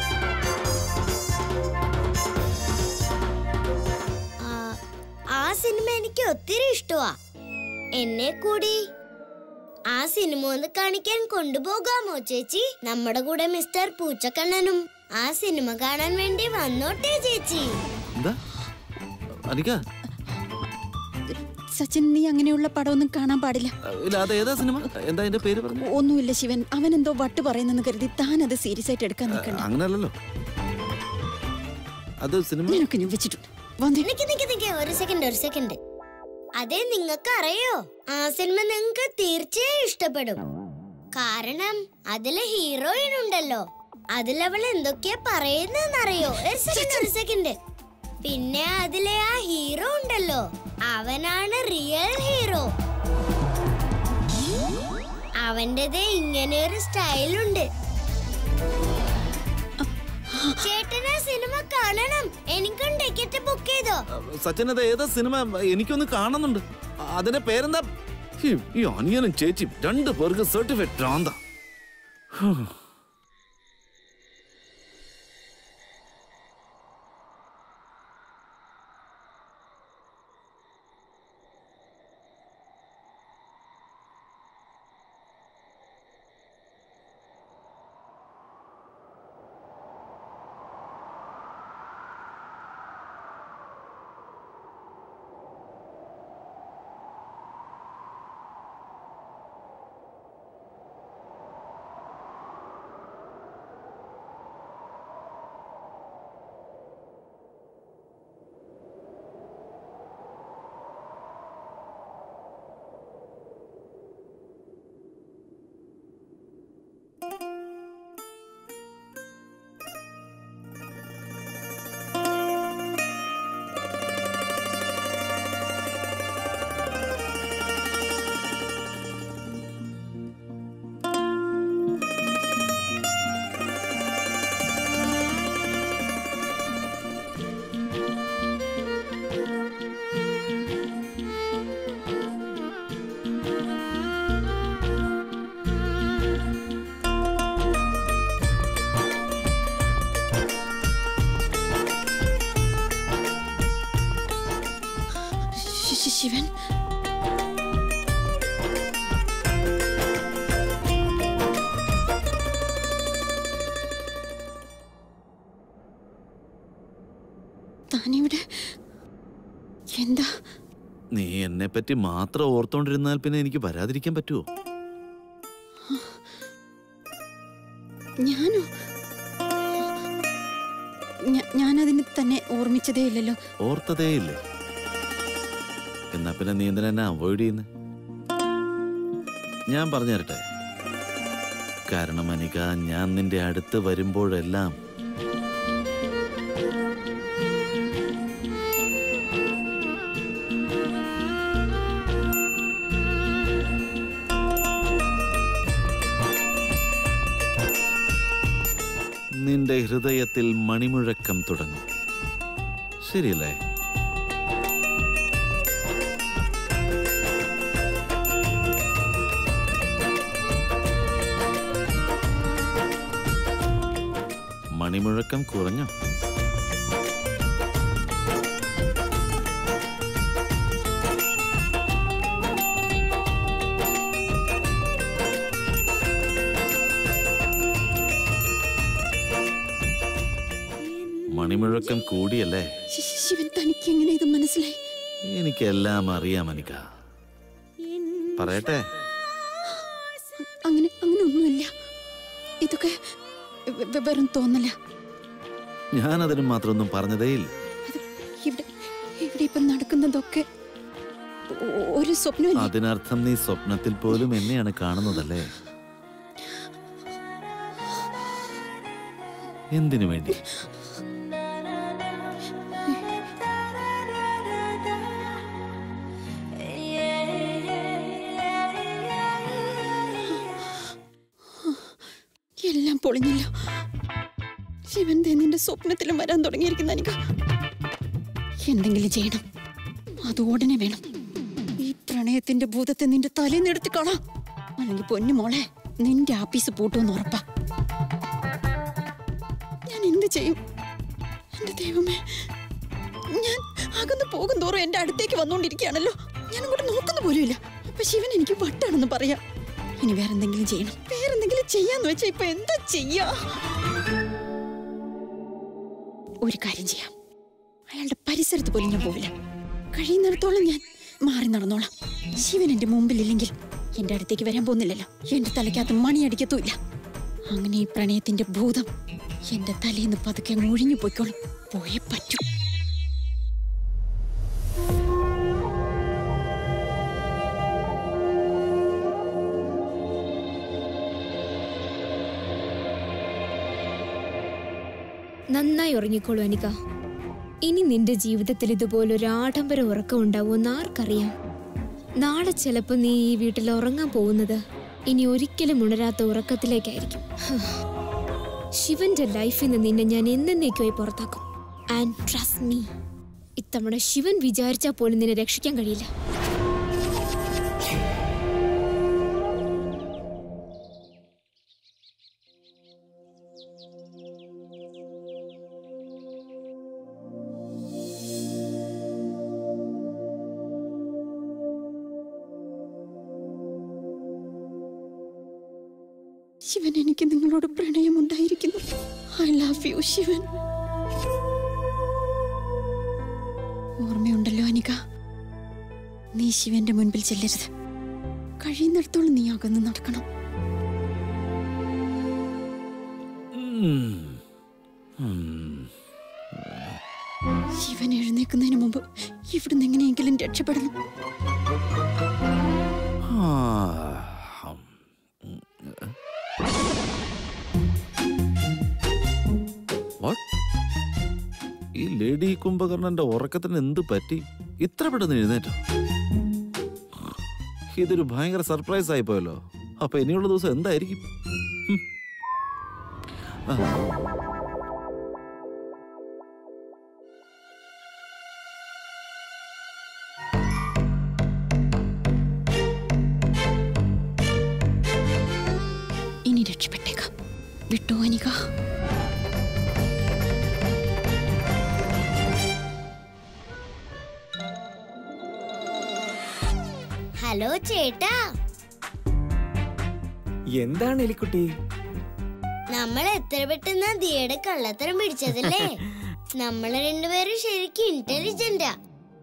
ആ, ആ സിനിമ എനിക്ക് ഒത്തിരി ഇഷ്ടമാ എന്നെ കൂടി ആ സിനിമ ഒന്ന് കാണിക്കാൻ കൊണ്ടുപോകാമോ ചേച്ചി നമ്മുടെ കൂടെ മിസ്റ്റർ പൂച്ചക്കണ്ണനും ആ സിനിമ കാണാൻ വേണ്ടി വന്നോട്ടെ ചേച്ചി എന്താ അനിക സച്ചിൻ നീ അങ്ങനെയുള്ള പടമൊന്നും കാണാൻ പാടില്ല ഇല്ല അത് ഏതാ സിനിമ എന്താ അതിന്റെ പേര് പറഞ്ഞു ഒന്നുമില്ല ശിവൻ അവൻ എന്തോ വട്ട് പറയുന്നെന്ന് കരുതി താൻ അത് സീരിയസ് ആയിട്ട് എടുക്കാൻ നിൽക്കണ്ട അങ്ങനല്ലല്ലോ അത് സിനിമ നിനക്ക് ഞാൻ വെച്ചിട്ടുണ്ട് വന്നേ നിക്ക് നിക്ക് നിക്ക് ഒരു സെക്കൻഡ് ഒരു സെക്കൻഡ് അതെ നിങ്ങൾക്ക് അറിയോ ആ സിനിമ നിങ്ങൾക്ക് തീർച്ചയായും ഇഷ്ടപ്പെടും കാരണം അതിലെ ഹീറോയിൻ ഉണ്ടല്ലോ അതിലവൾ എന്തൊക്കെയാ പറയുന്നറിയോ ഒരു സെക്കൻഡ് ഒരു സെക്കൻഡ് പിന്നെ അതിലെ ആ ഹീറോ ഉണ്ടല്ലോ അവനാണ് റിയൽ ഹീറോ അവൻ്റെത് ഇങ്ങനെ ഒരു സ്റ്റൈലുണ്ട് ചേട്ടനാ സിനിമ കാണണം എനിക്കും ടിക്കറ്റ് ബുക്ക് ചെയ്തോ സച്ചിൻ അത് ഏതാ സിനിമ എനിക്കൊന്ന് കാണുന്നുണ്ട് അതിന്റെ പേരെന്താ ഈ ഈ അനിയനും ചേച്ചിയും രണ്ടു പേർക്ക് സർട്ടിഫിക്കറ്റ് ഭ്രാന്ത ശി- ശി- ശിവൻ താനിവിടെ എന്താ നീ എന്നെ പറ്റി മാത്രം ഓർത്തോണ്ടിരുന്നാൽ പിന്നെ എനിക്ക് വരാതിരിക്കാൻ പറ്റുമോ ഞാനോ ഞ- ഞാനതിന് തന്നെ ഓർമ്മിച്ചതേ ഇല്ലല്ലോ ഓർത്തതേ ഇല്ലേ എന്നാ പിന്നെ നീ എന്തിനാ എന്നെ അവോയ്ഡ് ചെയ്യുന്നത് ഞാൻ പറഞ്ഞു തരട്ടെ കാരണം അനിക ഞാൻ നിന്റെ അടുത്ത് വരുമ്പോഴെല്ലാം നിന്റെ ഹൃദയത്തിൽ മണിമുഴക്കം തുടങ്ങും ശരിയല്ലേ മണിമുഴക്കം കുറഞ്ഞോ മണിമുഴക്കം കൂടിയല്ലേ ശി- ശിവൻ തനിക്ക് എങ്ങനെ ഇത് മനസ്സിലായി എനിക്കെല്ലാം അറിയാം അനിക പറയട്ടെ അങ്ങനെ അങ്ങനെ ഒന്നുമില്ല ഇതൊക്കെ വെ- വെ- വെറും തോന്നല ഞാൻ അതിന് മാത്രമൊന്നും പറഞ്ഞതേയില്ല അത് ഇവിടെ ഇവിടെ ഇപ്പൊ നടക്കുന്നതൊക്കെ ഒ- ഒരു സ്വപ്നമല്ല അതിനർത്ഥം നീ സ്വപ്നത്തിൽ പോലും എന്നെയാണ് കാണുന്നതല്ലേ എന്തിനു വേണ്ടി എല്ലാം പൊളിഞ്ഞല്ലോ ശിവൻ ദേ നിന്റെ സ്വപ്നത്തിലും വരാൻ തുടങ്ങിയിരിക്കുന്ന എനിക്ക് എന്തെങ്കിലും ചെയ്യണം അത് ഉടനെ വേണം ഈ പ്രണയത്തിന്റെ ഭൂതത്തെ നിന്റെ തലേന്ന് എടുത്ത് കളാം അല്ലെങ്കിൽ പൊന്നു മോളെ നിന്റെ ആപ്പീസ് പൂട്ടുമെന്ന് ഉറപ്പാ ഞാൻ എന്ത് ചെയ്യും എന്റെ ദൈവമേ ഞാൻ അകന്ന് പോകും തോറും എന്റെ അടുത്തേക്ക് വന്നുകൊണ്ടിരിക്കുകയാണല്ലോ ഞാൻ അങ്ങോട്ട് നോക്കുന്ന പോലുമില്ല അപ്പൊ ശിവൻ എനിക്ക് വട്ടാണെന്ന് പറയാം ഇനി വേറെന്തെങ്കിലും ചെയ്യണം വേറെന്തെങ്കിലും ചെയ്യാന്ന് വെച്ചാ ഇപ്പൊ എന്താ ചെയ്യാ ഒരു കാര്യം ചെയ്യാം അയാളുടെ പരിസരത്ത് പോലും ഞാൻ പോവില്ല കഴിയുന്നിടത്തോളം ഞാൻ മാറി നടന്നോളാം ശിവൻ എന്റെ മുമ്പിലില്ലെങ്കിൽ എന്റെ അടുത്തേക്ക് വരാൻ പോകുന്നില്ലല്ലോ എന്റെ തലയ്ക്കകത്ത് മണിയടിക്കത്തുമില്ല അങ്ങനെ ഈ പ്രണയത്തിന്റെ ഭൂതം എന്റെ തലേന്ന് പതുക്കെ അങ്ങ് ഒഴിഞ്ഞു പോയിക്കോളും പോയേ പറ്റൂ നന്നായി ഉറങ്ങിക്കോളൂ അനിക ഇനി നിന്റെ ജീവിതത്തിൽ ഇതുപോലൊരു ആഡംബര ഉറക്കം ഉണ്ടാവുമെന്ന് ആർക്കറിയാം നാളെ ചിലപ്പോൾ നീ ഈ വീട്ടിൽ ഉറങ്ങാൻ പോകുന്നത് ഇനി ഒരിക്കലും ഉണരാത്ത ഉറക്കത്തിലേക്കായിരിക്കും ഹ്. ശിവന്റെ ലൈഫിൽ നിന്ന് നിന്നെ ഞാൻ എന്നേക്കുമായി പുറത്താക്കും ആൻഡ് ട്രസ്റ്റ് മീ ഇത്തവണ ശിവൻ വിചാരിച്ചാൽ പോലും നിന്നെ രക്ഷിക്കാൻ കഴിയില്ല ശിവൻ എനിക്ക് നിങ്ങളോട് പ്രണയമുണ്ടായിരിക്കുന്നു ഐ ലവ് യു ശിവൻ ഓർമ്മയുണ്ടല്ലോ അനിക നീ ശിവന്റെ മുൻപിൽ ചെല്ലരുത് കഴിയുന്നിടത്തോളം നീ അകന്ന് നടക്കണം ഉം. ഉം. ശിവൻ എഴുന്നേക്കുന്നതിന് മുമ്പ് ഇവിടുന്ന് എങ്ങനെയെങ്കിലും രക്ഷപ്പെടണം ആ. What? ഈ ലേഡി കുംഭകർണന്റെ ഉറക്കത്തിന് എന്ത് പറ്റി ഇത്ര പെട്ടെന്ന് എഴുന്നേറ്റോ ഇതൊരു ഭയങ്കര സർപ്രൈസ് ആയി പോയല്ലോ അപ്പൊ ഇനിയുള്ള ദിവസം എന്തായിരിക്കും ഹും. ആ. ഇനി രക്ഷപ്പെട്ടേക്കാം വിട്ടോ അനിക ഹലോ ചേട്ടാ എന്താണ് എലിക്കുട്ടി നമ്മൾ എത്ര പെട്ടെന്ന് ദിയുടെ കള്ളത്തരം പിടിച്ചതല്ലേ നമ്മള് രണ്ടുപേരും ശരിക്കും ഇന്റലിജന്റാ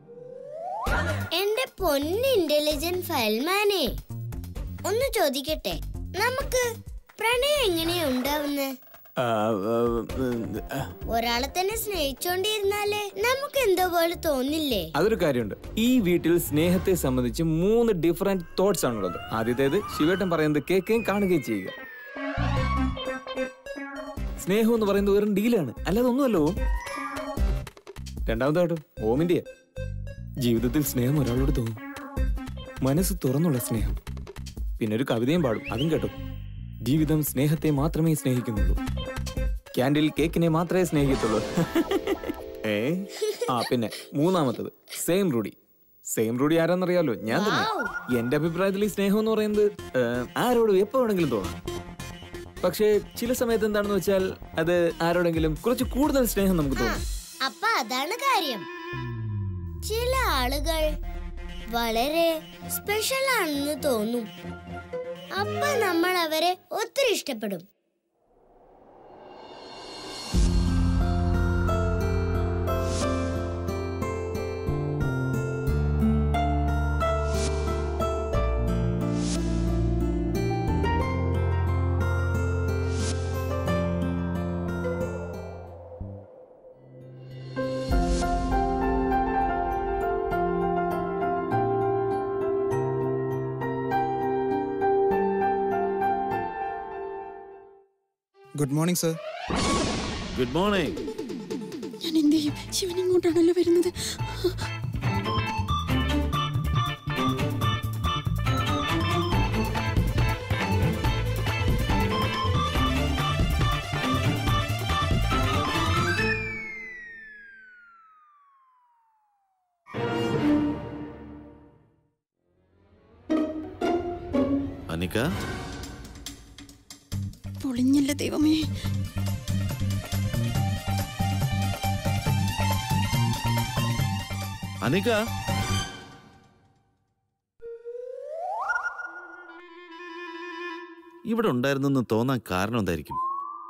എന്റെ പൊന്ന് ഇന്റലിജന്റ് ഫയൽമാനെ ഒന്ന് ചോദിക്കട്ടെ നമുക്ക് പ്രണയം എങ്ങനെയാ ഉണ്ടാവുന്നത് ആ, ആ, ആ, ഒരാളെ തന്നെ സ്നേഹിച്ചോണ്ടിരുന്നാലേ നമുക്ക് എന്തോ പോലെ തോന്നില്ലേ അതൊരു കാര്യമുണ്ട് ഈ വീട്ടിൽ സ്നേഹത്തെ സംബന്ധിച്ച് മൂന്ന് ഡിഫറെന്റ് തോട്ട്സ് ആണുള്ളത് ആദ്യത്തേത് ശിവേട്ടൻ പറയുന്നത് കേൾക്കുകയും കാണുകയും ചെയ്യുക സ്നേഹം എന്ന് പറയുന്നത് വെറും ഡീലാണ് അല്ലാതെ ഒന്നുമല്ലോ ഓം രണ്ടാമതായിട്ടോ ഓമിന്റെ ജീവിതത്തിൽ സ്നേഹം ഒരാളോട് തോന്നും മനസ്സ് തുറന്നുള്ള സ്നേഹം പിന്നെ ഒരു കവിതയും പാടും അതും കേട്ടോ ജീവിതം സ്നേഹത്തെ മാത്രമേ സ്നേഹിക്കുന്നുള്ളൂ ക്യാൻഡിൽ കേക്കിനെ മാത്രമേ സ്നേഹിക്കത്തുള്ളൂ ഏ ആ പിന്നെ മൂന്നാമത്തത് സെയിം റൂഡി സെയിം റൂഡി ആരാന്നറിയാലോ ഞാൻ തന്നെ എന്റെ അഭിപ്രായത്തിൽ ഈ സ്നേഹം എന്ന് പറയുന്നത് ഏ, ആരോടും എപ്പോ വേണമെങ്കിലും തോന്നാം പക്ഷേ ചില സമയത്ത് എന്താണെന്ന് വെച്ചാൽ അത് ആരോടെങ്കിലും കുറച്ച് കൂടുതൽ സ്നേഹം നമുക്ക് തോന്നും അപ്പൊ അതാണ് കാര്യം ചില ആളുകൾ വളരെ സ്പെഷ്യൽ ആണെന്ന് തോന്നും അപ്പൊ നമ്മൾ അവരെ ഒത്തിരി ഇഷ്ടപ്പെടും good morning sir good morning ഞാൻ എന്ത് ചെയ്യും ശിവൻ ഇങ്ങോട്ടാണല്ലോ വരുന്നത് അനിക പൊളിഞ്ഞല്ല ദൈവമേ അനിക ഇവിടെ ഉണ്ടായിരുന്നെന്ന് തോന്നാൻ കാരണം എന്തായിരിക്കും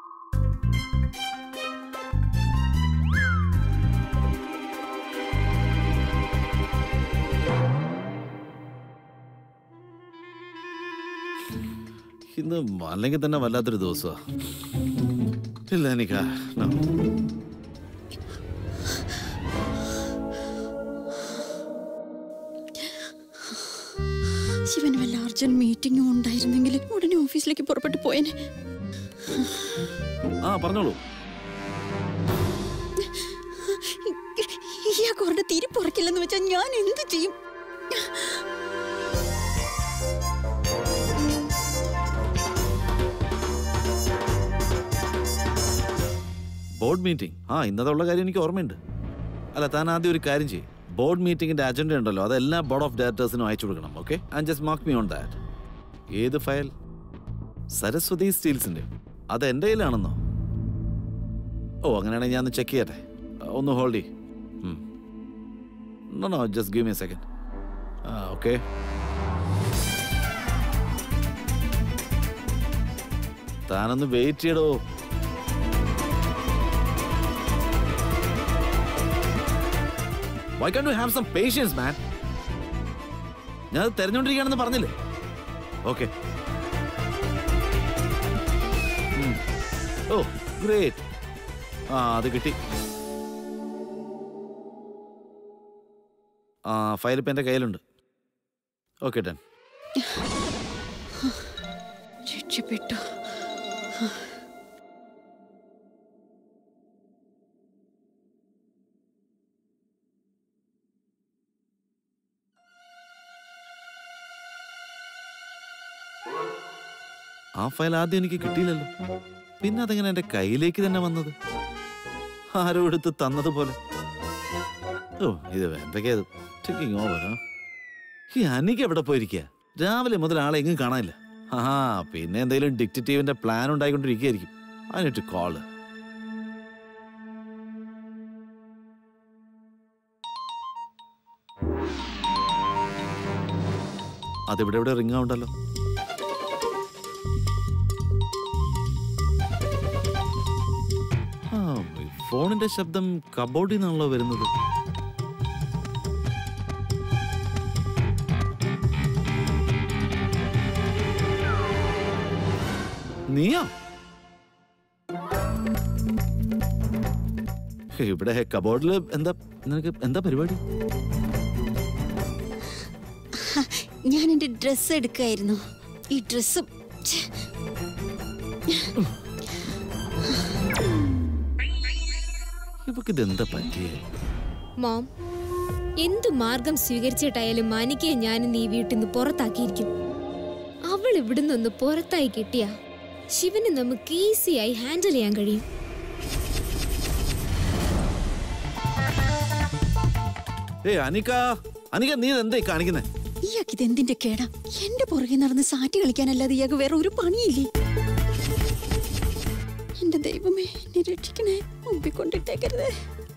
ഇന്ന് അല്ലെങ്കിൽ തന്നെ വല്ലാത്തൊരു ദിവസമാ ഇല്ല അനിക no. ശിവന് വല്ല അർജന്റ് മീറ്റിംഗും ഉണ്ടായിരുന്നെങ്കിൽ ഉടനെ ഓഫീസിലേക്ക് പുറപ്പെട്ടു പോയേനെ ആ പറഞ്ഞോളൂ ഈ അക്കോറിന്റെ തിരിപ്പുറക്കില്ലെന്ന് വെച്ചാൽ ഞാൻ എന്ത് ചെയ്യും ബോർഡ് മീറ്റിംഗ് ആ ഇന്നതുള്ള കാര്യം എനിക്ക് ഓർമ്മയുണ്ട് അല്ല താൻ ആദ്യം ഒരു കാര്യം ചെയ്യും ബോർഡ് മീറ്റിംഗിന്റെ അജണ്ട ഉണ്ടല്ലോ അതെല്ലാം ബോർഡ് ഓഫ് ഡയറക്ടേഴ്സിനും അയച്ചു കൊടുക്കണം okay and just mark me on that ഏത് ഫയൽ സരസ്വതി സ്റ്റീൽസിന്റെ അത് എൻ്റെ കയ്യിലാണെന്നോ ഓ അങ്ങനെയാണെങ്കിൽ ഞാൻ ഒന്ന് ചെക്ക് ചെയ്യട്ടെ ഒന്ന് ഹോൾഡ് ചെയ് no no just give me a second ആ ഓക്കെ താനൊന്ന് വെയിറ്റ് ചെയ്യടോ why can you have some patience man ഞാൻ അത് തെരഞ്ഞുകൊണ്ടിരിക്കുകയാണെന്ന് പറഞ്ഞില്ലേ ഓക്കെ ഓ ഗ്രേറ്റ് ആ അത് കിട്ടി ആ ഫയൽ ഇപ്പം എൻ്റെ കയ്യിലുണ്ട് ഓക്കെ ഡൻ രക്ഷപ്പെട്ടു ആ ഫയൽ ആദ്യം എനിക്ക് കിട്ടിയില്ലല്ലോ പിന്നെ അതെങ്ങനെ എൻ്റെ കയ്യിലേക്ക് തന്നെ വന്നത് ആരോ എടുത്ത് തന്നതുപോലെ ഓ ഇത് എന്തൊക്കെയാ ടേക്കിംഗ് ഓവർ ഈ അനിക്ക് എവിടെ പോയിരിക്കുക രാവിലെ മുതൽ ആളെ എങ്ങും കാണാനില്ല ആ പിന്നെ എന്തെങ്കിലും ഡിക്റ്റേറ്റീവിന്റെ പ്ലാൻ ഉണ്ടായിക്കൊണ്ടിരിക്കുകയായിരിക്കും അതിനിട്ട് കോള് അതിവിടെ ഇവിടെ റിംഗ് ആവുണ്ടല്ലോ ആ ഈ ഫോണിന്റെ ശബ്ദം കബോർഡിൽ നിന്നാണല്ലോ വരുന്നത് നീയോ ഇവിടെ കബോർഡിൽ എന്താ നിനക്ക് എന്താ പരിപാടി ഞാൻ എന്റെ ഡ്രസ്സ് എടുക്കായിരുന്നു ഈ ഡ്രസ്സും ഛെ, ഇവക്ക് ഇതെന്താ പറ്റിയേ മോം എന്തു മാർഗം സ്വീകരിച്ചിട്ടായാലും മാനിക്കയെ ഞാനും നീ വീട്ടിൽ നിന്ന് പുറത്താക്കിയിരിക്കും അവൾ ഇവിടുന്ന് ഒന്ന് പുറത്തായി കിട്ടിയ ശിവന് നമുക്ക് ഈസിയായി ഹാൻഡിൽ ചെയ്യാൻ കഴിയും ഏ അനിക അനിക നീ എന്തായി കാണിക്കുന്നേ ഇയാൾക്ക് ഇത് എന്തിന്റെ കേടാ എന്റെ പുറകെ നടന്ന് സാറ്റ് കളിക്കാനല്ലാതെ ഇയാൾക്ക് വേറെ ഒരു പണിയില്ലേ എന്റെ ദൈവമേ എന്നെ രക്ഷിക്കണേ മുമ്പിൽ കൊണ്ടിട്ടേക്കരുതേ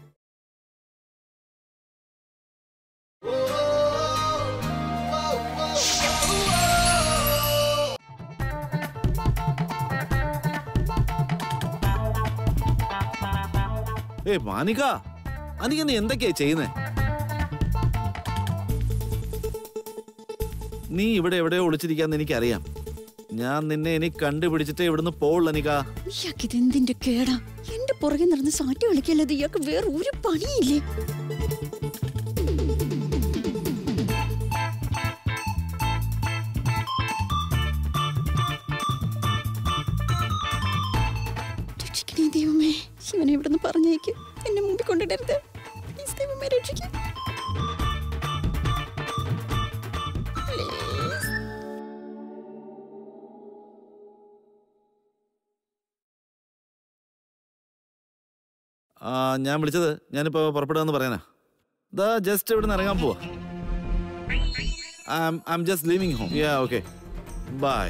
ഏ മാനിക അനിക നീ എന്തൊക്കെയാ ചെയ്യുന്നേ നീ ഇവിടെ എവിടെയോ ഒളിച്ചിരിക്കാന്ന് എനിക്കറിയാം ഞാൻ നിന്നെ ഇനി കണ്ടുപിടിച്ചിട്ട് ഇവിടുന്ന് പോവുള്ളൂ അനിക ഇയാൾക്ക് ഇതെന്തിന്റെ കേടാ എന്റെ പുറകെ നടന്ന് സാറ്റ് കളിക്കല്ലത് ഇയാൾക്ക് വേറെ ഒരു പണിയില്ലേ രക്ഷിക്കണേ ദൈവമേ ശിവനെ ഇവിടുന്ന് പറഞ്ഞേക്ക് എന്നെ മുമ്പിൽ കൊണ്ടിടരുത് പ്ലീസ് ദൈവമേ രക്ഷിക്കേ പ്ലീസ് ആ ഞാൻ വിളിച്ചത് ഞാനിപ്പോ പുറപ്പെടുകയെന്ന് പറയാനാ ദാ ജസ്റ്റ് ഇവിടെ നിന്ന് ഇറങ്ങാൻ പോവാ I'm just leaving home yeah okay bye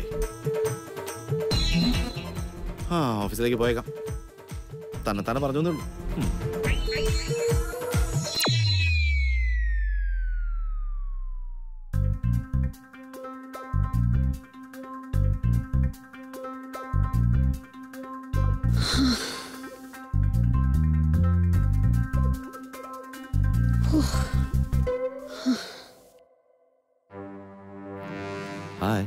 ആ ഓഫീസിലേക്ക് പോയേക്കാം തന്നെ തന്നെ പറഞ്ഞു എന്നേ ഉള്ളൂ ഉം. ഹായ്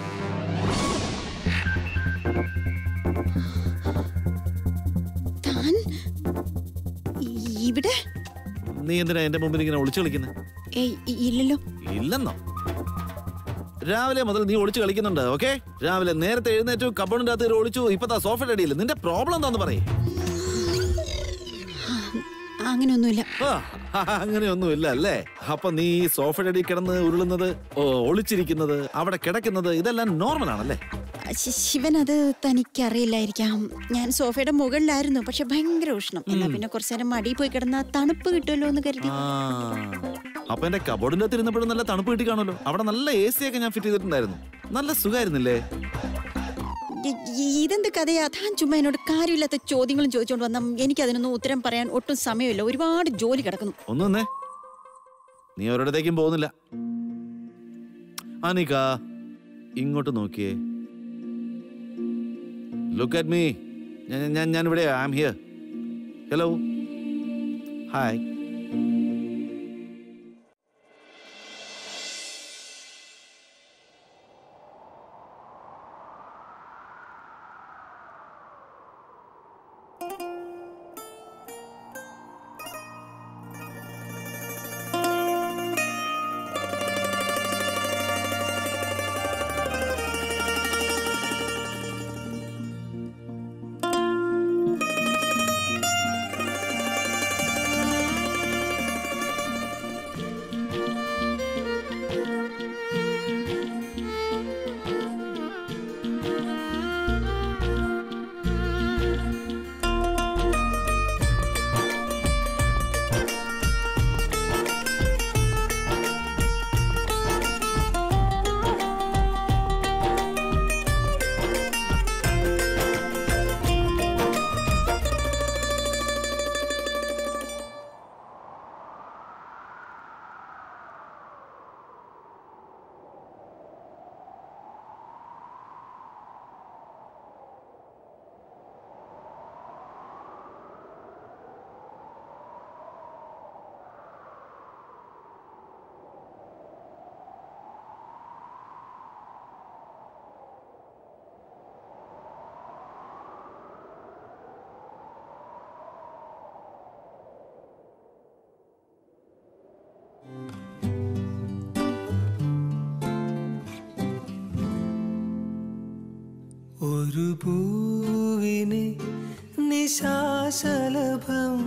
താൻ ഇവിടെ നീ എന്തിനാ എന്റെ മുമ്പിൽ ഇങ്ങനെ ഒളിച്ചു കളിക്കുന്നത് ഏയ് ഇ- ഇല്ലല്ലോ ഇല്ലെന്നോ രാവിലെ മുതൽ നീ ഒളിച്ചു കളിക്കുന്നുണ്ട് ഓക്കെ രാവിലെ നേരത്തെ എഴുന്നേറ്റു കബോണിന്റെ അകത്ത് കയറി ഒളിച്ചു ഇപ്പത്താ സോഫയുടെ അടിയിൽ നിന്റെ പ്രോബ്ലം എന്താന്ന് പറയേ അങ്ങനെയൊന്നുമില്ല അങ്ങനെയൊന്നും ഇല്ല അല്ലേ അപ്പൊ നീ ഈ സോഫയുടെ അടിയിൽ കിടന്ന് ഉരുളുന്നത് ഓ, ഒളിച്ചിരിക്കുന്നത് അവിടെ കിടക്കുന്നത് ഇതെല്ലാം നോർമൽ ആണല്ലേ ശി- ശിവൻ അത് തനിക്കറിയില്ലായിരിക്കാം ഞാൻ സോഫയുടെ മുകളിലായിരുന്നു പക്ഷെ ഭയങ്കര ഉഷ്ണം എന്നാ പിന്നെ കുറച്ചു നേരം മടിയിൽ പോയി കിടന്ന തണുപ്പ് കിട്ടുമല്ലോ എന്ന് കരുതി ആ അപ്പൊ എന്റെ കബോർഡിന്റെ അകത്ത് ഇരുന്നപ്പോഴും നല്ല തണുപ്പ് കിട്ടി കാണുമല്ലോ അവിടെ നല്ല എ സി ഒക്കെ ഞാൻ ഫിറ്റ് ചെയ്തിട്ടുണ്ടായിരുന്നു നല്ല സുഖമായിരുന്നില്ലേ ഇ- ഇ- ഇതെന്ത് കഥയാ താൻ ചുമ്മാ എന്നോട് കാര്യമില്ലാത്ത ചോദ്യങ്ങളും ചോദിച്ചോണ്ട് വന്ന എനിക്ക് അതിനൊന്നും ഉത്തരം പറയാൻ ഒട്ടും സമയമില്ല ഒരുപാട് ജോലി കിടക്കുന്നു ഒന്ന് വന്നേ നീ ഒരിടത്തേക്കും പോകുന്നില്ല അനിക ഇങ്ങോട്ട് നോക്കിയേ ലുക്ക് അറ്റ് മീ ഞാൻ ഞാൻ ഞാൻ ഇവിടെ I am here hello hi ഒരു പൂവിനെ നിശാശലഭം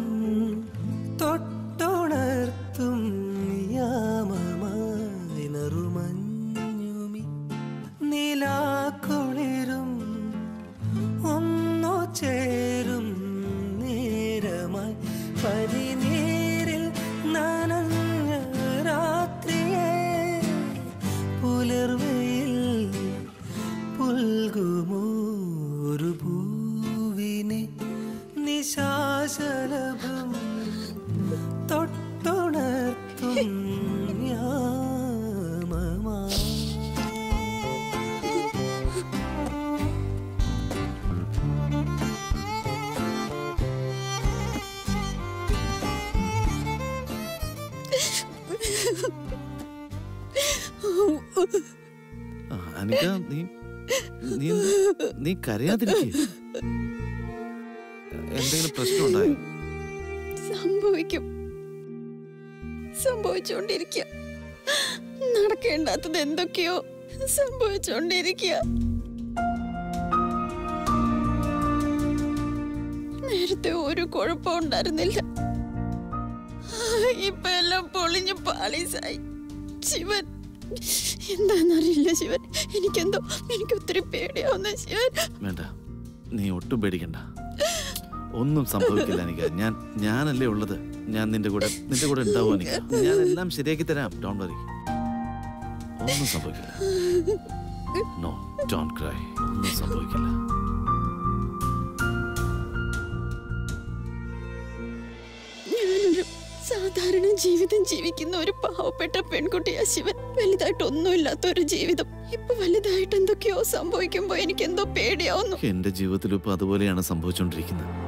തൊട്ടുണർത്തും യാമമായി നറുമഞ്ഞുമി നിലാക്കുളിരും ഒന്നു ചേരും നേരമായി പനിനീരിൽ നനഞ്ഞ രാത്രിയെ പുലർവയിൽ പുൽകുമോ ഒരു പൂവിനെ ശലഭം തൊട്ടുണർത്തും യാമമാ ആ, അനിക നീ നീ എന്ത്- നീ കരയാതിരിക്കേ എന്തെങ്കിലും പ്രശ്നം ഉണ്ടായോ സംഭവിക്കും സംഭവിച്ചുകൊണ്ടിരിക്കുക നടക്കേണ്ടാത്തത് എന്തൊക്കെയോ സംഭവിച്ചുകൊണ്ടിരിക്കുക നേരത്തെ ഒരു കുഴപ്പം ഉണ്ടായിരുന്നില്ല ഇപ്പൊ എല്ലാം പൊളിഞ്ഞ് പാളീസായി ശിവൻ എന്താന്നറിയില്ല ശിവൻ എനിക്കെന്തോ എനിക്ക് ഒത്തിരി പേടിയാവുന്ന ശിവൻ വേണ്ട നീ ഒട്ടും പേടിക്കണ്ട ഒന്നും സംഭവിക്കില്ല എനിക്ക് ഞാൻ ഞാനല്ലേ ഉള്ളത് ഞാൻ നിന്റെ കൂടെ നിന്റെ കൂടെ ഉണ്ടാവും എനിക്ക് ഞാൻ എല്ലാം ശരിയാക്കി തരാം ഡോൺ വറി ഒന്നും സംഭവിക്കില്ല നോ ഡോൺ ക്രൈ ഒന്നും സംഭവിക്കില്ല ഞാനൊരു സാധാരണ ജീവിതം ജീവിക്കുന്ന ഒരു പാവപ്പെട്ട പെൺകുട്ടിയാ ശിവൻ വലുതായിട്ട് ഒന്നുമില്ലാത്ത ഒരു ജീവിതം ഇപ്പൊ വലുതായിട്ട് എന്തൊക്കെയോ സംഭവിക്കുമ്പോ എനിക്ക് എന്തോ പേടിയാവുന്നു എന്റെ ജീവിതത്തിലും ഇപ്പൊ അതുപോലെയാണ് സംഭവിച്ചുകൊണ്ടിരിക്കുന്നത്